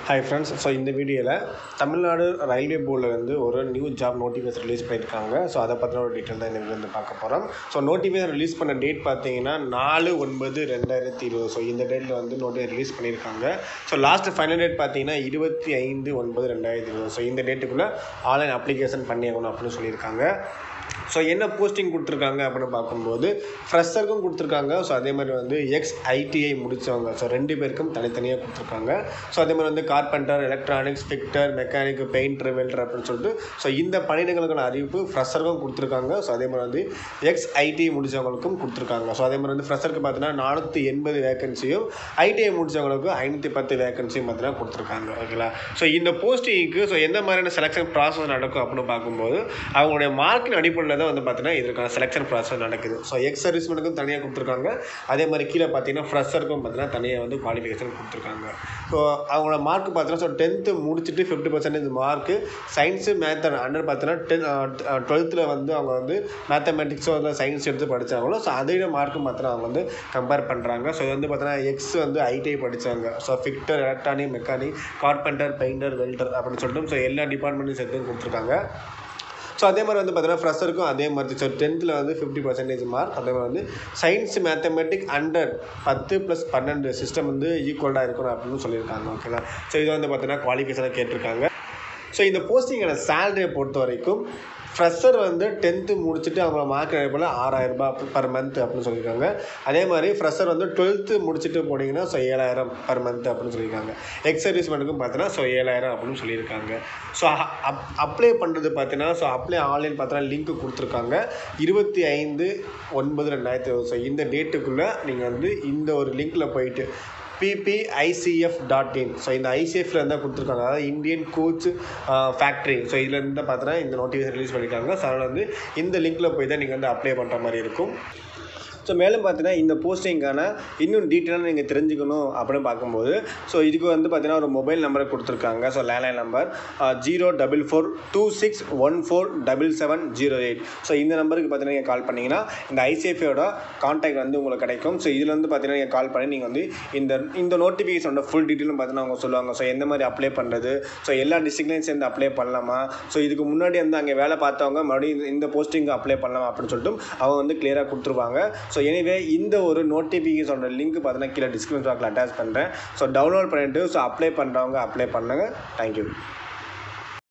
hi friends so இந்த வீடியோவில் Tamil Nadu railway போர்டில் வந்து ஒரு நியூ ஜாப் நோட்டிஃபிகேஷன் ரிலீஸ் பண்ணியிருக்காங்க ஸோ அதை பற்றின ஒரு டீட்டெயில் தான் இந்த வீடியோ வந்து பார்க்க போகிறோம் ஸோ நோட்டிஃபிகேஷன் ரிலீஸ் பண்ண டேட் பார்த்தீங்கன்னா நாலு ஒன்பது ரெண்டாயிரத்தி இருபது ஸோ இந்த டேட்டில் வந்து நோட்டிஃபிகேஷன் ரிலீஸ் பண்ணியிருக்காங்க ஸோ லாஸ்ட் ஃபைனல் டேட் பார்த்தீங்கன்னா இருபத்தி ஐந்து ஒன்பது ரெண்டாயிரத்தி இருபது ஸோ இந்த டேட்டுக்குள்ளே ஆன்லைன் அப்ளிகேஷன் பண்ணி ஆகணும் அப்படின்னு சொல்லியிருக்காங்க ஸோ என்ன போஸ்டிங் கொடுத்துருக்காங்க அப்படின்னு பார்க்கும்போது ஃப்ரெஷருக்கும் கொடுத்துருக்காங்க ஸோ அதே மாதிரி வந்து எக்ஸ் ஐடிஐ முடித்தவங்க ஸோ ரெண்டு பேருக்கும் தனித்தனியாக கொடுத்துருக்காங்க ஸோ அதே மாதிரி வந்து carpenter electronics fitter mechanic painter welder அப்படின்னு சொல்லிட்டு ஸோ இந்த பணியிடங்களுக்கான அறிவிப்பு ஃப்ரெஷருக்கும் கொடுத்துருக்காங்க ஸோ அதே மாதிரி வந்து எக்ஸ் ஐடிஐ முடித்தவங்களுக்கும் கொடுத்துருக்காங்க ஸோ அதே மாதிரி வந்து ஃப்ரெஷருக்கு பார்த்தீங்கன்னா நானூற்றி எண்பது வேகன்சியும் ஐடிஐ முடித்தவங்களுக்கு ஐநூற்றி பத்து வேகன்சியும் பார்த்தீங்கன்னா கொடுத்துருக்காங்க ஓகேங்களா ஸோ இந்த போஸ்டிங்க்கு ஸோ எந்த மாதிரியான செலெக்ஷன் ப்ராசஸ் நடக்கும் அப்படின்னு பார்க்கும்போது அவங்களுடைய மார்க்கின் அடிப்படையில் தான் வந்து பார்த்தீங்கன்னா இதற்கான செலெக்ஷன் ப்ராசஸ் நடக்குது ஸோ எக்ஸ் சர்வீஸ்மேனுக்கும் தனியாக கொடுத்துருக்காங்க அதே மாதிரி கீழே பார்த்தீங்கன்னா ஃப்ரெஷருக்கும் பார்த்தீங்கன்னா தனியாக வந்து குவாலிஃபிகேஷன் கொடுத்துருக்காங்க ஸோ அவங்களோட மார்க் பார்த்தீங்கன்னா ஸோ டென்த்து முடிச்சுட்டு fifty percentage mark science math under பார்த்தீங்கன்னா டென் டுவெல்த்தில் வந்து அவங்க வந்து மேத்தமெட்டிக்ஸோ இல்லை சயின்ஸ் எடுத்து படித்தாங்களோ ஸோ அதே மார்க்கும் பார்த்தீங்கன்னா அவங்க வந்து கம்பேர் பண்ணுறாங்க ஸோ இது வந்து பார்த்தீங்கன்னா எக்ஸ் வந்து ஐடிஐ படித்தாங்க so fitter electronic mechanic carpenter painter welder அப்படின்னு சொல்லிட்டு ஸோ எல்லா டிபார்ட்மெண்ட்டும் சேர்த்து கொடுத்துருக்காங்க ஸோ அதே மாதிரி வந்து பார்த்தீங்கன்னா ஃப்ரெஷருக்கும் அதே மாதிரி ஸோ டென்த்தில் வந்து ஃபிஃப்டி பர்சன்டேஜ் மார்க் அதே மாதிரி வந்து சயின்ஸ் மேத்தமெட்டிக் அண்டர் பத்து ப்ளஸ் பன்னெண்டு சிஸ்டம் வந்து ஈக்குவலாக இருக்கணும் அப்படின்னு சொல்லியிருக்காங்க ஓகேங்களா ஸோ இது வந்து பார்த்தீங்கன்னா குவாலிஃபிகேஷனாக கேட்டிருக்காங்க ஸோ இந்த போஸ்டிங்கோட சேலரியை பொறுத்த வரைக்கும் ஃப்ரெஷர் வந்து டென்த்து முடிச்சுட்டு அவங்கள மார்க் போல் ஆறாயிரரூபா பர் மந்த் அப்படின்னு சொல்லியிருக்காங்க அதே மாதிரி ஃப்ரெஷர் வந்து டுவெல்த்து முடிச்சுட்டு போனீங்கன்னா ஸோ ஏழாயிரம் பர் மந்த் அப்படின்னு சொல்லியிருக்காங்க எக்ஸ் சர்வீஸ்மெண்ட்டுக்கும் பார்த்தீங்கன்னா ஸோ ஏழாயிரம் அப்படின்னு சொல்லியிருக்காங்க ஸோ அப் அப்ளை பண்ணுறது பார்த்தீங்கன்னா ஸோ அப்ளை ஆன்லைன் பார்த்தீங்கன்னா லிங்க் கொடுத்துருக்காங்க இருபத்தி ஐந்து ஒன்பது ரெண்டாயிரத்தி இருபது ஸோ இந்த டேட்டுக்குள்ளே நீங்கள் வந்து இந்த ஒரு லிங்க்கில் போயிட்டு பிபிஐசிஎஃப் டாட் இன் ஸோ இந்த ஐசிஎஃப்ல இருந்தால் கொடுத்துருக்காங்க அதாவது இந்தியன் கோச் ஃபேக்ட்ரி ஸோ இதில் இருந்து பார்த்தீங்கன்னா இந்த நோட்டிஃபிகேஷன் ரிலீஸ் பண்ணியிருக்காங்க ஸோ அதனால் வந்து இந்த லிங்க்கில் போய் தான் நீங்கள் வந்து அப்ளை பண்ணுற மாதிரி இருக்கும் ஸோ மேலும் பார்த்தீங்கன்னா இந்த போஸ்டிங்கான இன்னும் டீட்டெயிலாக நீங்கள் தெரிஞ்சுக்கணும் அப்படின்னு பார்க்கும்போது ஸோ இதுக்கு வந்து பார்த்தீங்கன்னா ஒரு மொபைல் நம்பரை கொடுத்துருக்காங்க so landline number zero double four two six one four double seven zero eight so இந்த நம்பருக்கு பார்த்தீங்கன்னா நீங்கள் கால் பண்ணிங்கன்னா இந்த ஐசிஎஃப்ஐயோட கான்டாக்ட் வந்து உங்களுக்கு கிடைக்கும் ஸோ இதில் வந்து பார்த்தீங்கன்னா நீங்கள் கால் பண்ணி நீங்கள் வந்து இந்த இந்த நோட்டிஃபிகேஷனோட ஃபுல் டீட்டெயிலும் பார்த்தீங்கன்னா அவங்க சொல்லுவாங்க ஸோ எந்த மாதிரி அப்ளை பண்ணுறது ஸோ எல்லா டிஸ்ட்ரிக்ட்லையும் சேர்ந்து அப்ளை பண்ணலாமா ஸோ இதுக்கு முன்னாடி வந்து அங்கே வேலை பார்த்தவங்க மறுபடியும் இந்த போஸ்டிங்க்கு அப்ளை பண்ணலாம் அப்படின்னு சொல்லிட்டு அவங்க வந்து கிளியராக கொடுத்துருவாங்க ஸோ எனிவே இந்த ஒரு நோட்டிஃபிகேஷனோட லிங்க் பார்த்தீங்கன்னா கீழே டிஸ்கிரிப்ஷன் பாக்ஸில் அட்டாச் பண்ணுறேன் ஸோ டவுன்லோட் பண்ணிவிட்டு ஸோ அப்ளை பண்ணுறவங்க அப்ளை பண்ணுங்கள் தேங்க்யூ